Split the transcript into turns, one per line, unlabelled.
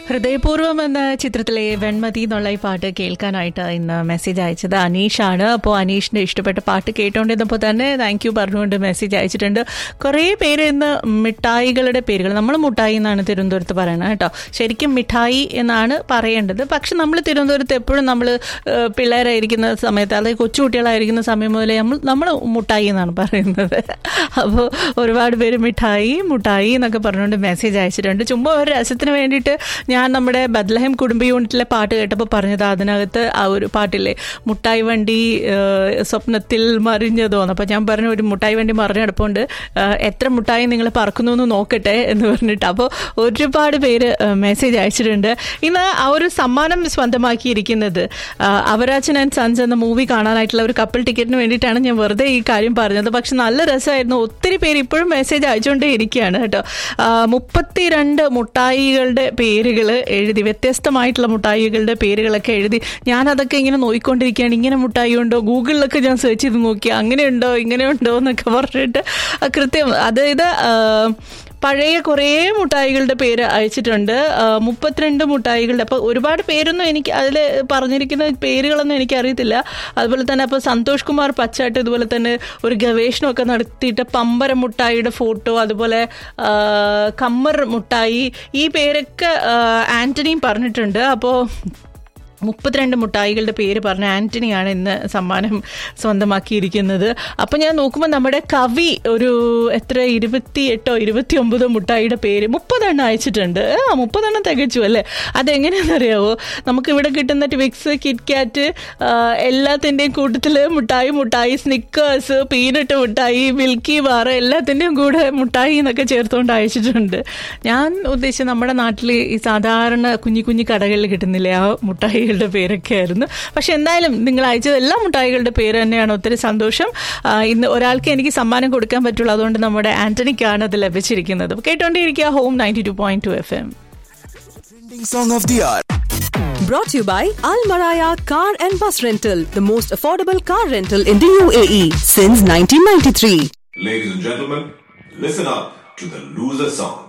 ഹൃദയപൂർവ്വം എന്ന ചിത്രത്തിലെ വെൺമതി എന്നുള്ള ഈ പാട്ട് കേൾക്കാനായിട്ട് ഇന്ന് മെസ്സേജ് അയച്ചത് അനീഷാണ് അപ്പോൾ അനീഷിന്റെ ഇഷ്ടപ്പെട്ട പാട്ട് കേട്ടോണ്ടിരുന്നപ്പോൾ തന്നെ താങ്ക് യു പറഞ്ഞുകൊണ്ട് മെസ്സേജ് അയച്ചിട്ടുണ്ട് കുറേ പേര് ഇന്ന് മിഠായികളുടെ പേരുകൾ നമ്മൾ മുട്ടായി എന്നാണ് തിരുവനന്തപുരത്ത് പറയുന്നത് കേട്ടോ ശരിക്കും മിഠായി എന്നാണ് പറയേണ്ടത് പക്ഷെ നമ്മൾ തിരുവനന്തപുരത്ത് എപ്പോഴും നമ്മൾ പിള്ളേരായിരിക്കുന്ന സമയത്ത് അതായത് കൊച്ചുകുട്ടികളായിരിക്കുന്ന സമയം മുതലേ നമ്മൾ നമ്മൾ മുട്ടായി എന്നാണ് പറയുന്നത് അപ്പോൾ ഒരുപാട് പേര് മിഠായി മുട്ടായി എന്നൊക്കെ പറഞ്ഞുകൊണ്ട് മെസ്സേജ് അയച്ചിട്ടുണ്ട് ചുമ്മാ ഒരു രസത്തിന് വേണ്ടിയിട്ട് ഞാൻ നമ്മുടെ ബദ്ലഹം കുടുംബ യൂണിറ്റിലെ പാട്ട് കേട്ടപ്പോൾ പറഞ്ഞത് അതിനകത്ത് ആ ഒരു പാട്ടില്ലേ മുട്ടായി വണ്ടി ഏഹ്, സ്വപ്നത്തിൽ മറിഞ്ഞതോന്ന് അപ്പോൾ ഞാൻ പറഞ്ഞു ഒരു മുട്ടായി വണ്ടി മറിഞ്ഞെടുപ്പുണ്ട് എത്ര മുട്ടായി നിങ്ങൾ പറക്കുന്നു എന്ന് നോക്കട്ടെ എന്ന് പറഞ്ഞിട്ട് അപ്പോൾ ഒരുപാട് പേര് മെസ്സേജ് അയച്ചിട്ടുണ്ട് ഇന്ന് ആ ഒരു സമ്മാനം സ്വന്തമാക്കിയിരിക്കുന്നത് ആ, അവരാച്ചൻ ആൻഡ് സൺസ് എന്ന മൂവി കാണാനായിട്ടുള്ള ഒരു കപ്പിൾ ടിക്കറ്റിന് വേണ്ടിയിട്ടാണ് ഞാൻ വെറുതെ ഈ കാര്യം പറഞ്ഞത് പക്ഷെ നല്ല രസമായിരുന്നു ഒത്തിരി പേര് ഇപ്പോഴും മെസ്സേജ് അയച്ചുകൊണ്ടേ ഇരിക്കുകയാണ് കേട്ടോ ആ, മുപ്പത്തിരണ്ട് മുട്ടായികളുടെ പേരുകൾ എഴുതി വ്യത്യസ്തമായിട്ടുള്ള മുട്ടായികളുടെ പേരുകളൊക്കെ എഴുതി ഞാൻ അതൊക്കെ ഇങ്ങനെ നോക്കിക്കൊണ്ടിരിക്കുകയാണ് ഇങ്ങനെ മുട്ടായി ഉണ്ടോ ഗൂഗിളിലൊക്കെ ഞാൻ സെർച്ച് ചെയ്ത് നോക്കി അങ്ങനെയുണ്ടോ ഇങ്ങനെയുണ്ടോ എന്നൊക്കെ പറഞ്ഞിട്ട് ആ, കൃത്യം അതായത് ആ, പഴയ കുറേ മുട്ടായികളുടെ പേര് അയച്ചിട്ടുണ്ട് ആ, മുപ്പത്തിരണ്ട് മുട്ടായികളുടെ അപ്പോൾ ഒരുപാട് പേരൊന്നും എനിക്ക് അതിൽ പറഞ്ഞിരിക്കുന്ന പേരുകളൊന്നും എനിക്കറിയത്തില്ല അതുപോലെ തന്നെ അപ്പോൾ സന്തോഷ് കുമാർ പച്ചാട്ട് ഇതുപോലെ തന്നെ ഒരു ഗവേഷണമൊക്കെ നടത്തിയിട്ട് പമ്പര മുട്ടായിയുടെ ഫോട്ടോ അതുപോലെ ആ, കമ്മർ മുട്ടായി ഈ പേരൊക്കെ ആ, ആന്റണിയും പറഞ്ഞിട്ടുണ്ട് അപ്പോൾ മുപ്പത്തിരണ്ട് മുട്ടായികളുടെ പേര് പറഞ്ഞ ആന്റണിയാണ് ഇന്ന് സമ്മാനം സ്വന്തമാക്കിയിരിക്കുന്നത് അപ്പം ഞാൻ നോക്കുമ്പോൾ നമ്മുടെ കവി ഒരു എത്ര ഇരുപത്തി എട്ടോ ഇരുപത്തി ഒമ്പതോ മുട്ടായിയുടെ പേര് മുപ്പതെണ്ണം അയച്ചിട്ടുണ്ട് ആ മുപ്പതെണ്ണം തികച്ചു അല്ലേ അതെങ്ങനെയാണെന്നറിയാവോ നമുക്ക് ഇവിടെ കിട്ടുന്ന ട്വിക്സ് കിറ്റ്കാറ്റ് എല്ലാത്തിൻ്റെയും കൂട്ടത്തിൽ മുട്ടായി മുട്ടായി സ്നിക്കേഴ്സ് പീനട്ട് മുട്ടായി മിൽക്കി ബാർ എല്ലാത്തിൻ്റെയും കൂടെ മുട്ടായി എന്നൊക്കെ ചേർത്തുകൊണ്ട് അയച്ചിട്ടുണ്ട് ഞാൻ ഉദ്ദേശിച്ചത് നമ്മുടെ നാട്ടിൽ ഈ സാധാരണ കുഞ്ഞു കുഞ്ഞു കടകളിൽ കിട്ടുന്നില്ലേ ആ മുട്ടായികളുടെ പേരൊക്കെ ആയിരുന്നു പക്ഷെ എന്തായാലും നിങ്ങൾ അയച്ചത് എല്ലാ മുട്ടായികളുടെ പേര് തന്നെയാണ് ഒത്തിരി സന്തോഷം ആ, ഇന്ന് ഒരാൾക്ക് എനിക്ക് സമ്മാനം കൊടുക്കാൻ പറ്റുള്ളൂ അതുകൊണ്ട് നമ്മുടെ ആന്റണിക്കാണ് അത് ലഭിച്ചിരിക്കുന്നത് കേട്ടോണ്ടിരിക്കുക home ninety two point two F M
Trending song of the hour.
Brought to you by Al Maraya Car and Bus Rental, the most affordable car rental in the UAE since 1993.
Ladies and gentlemen, listen up to the loser song.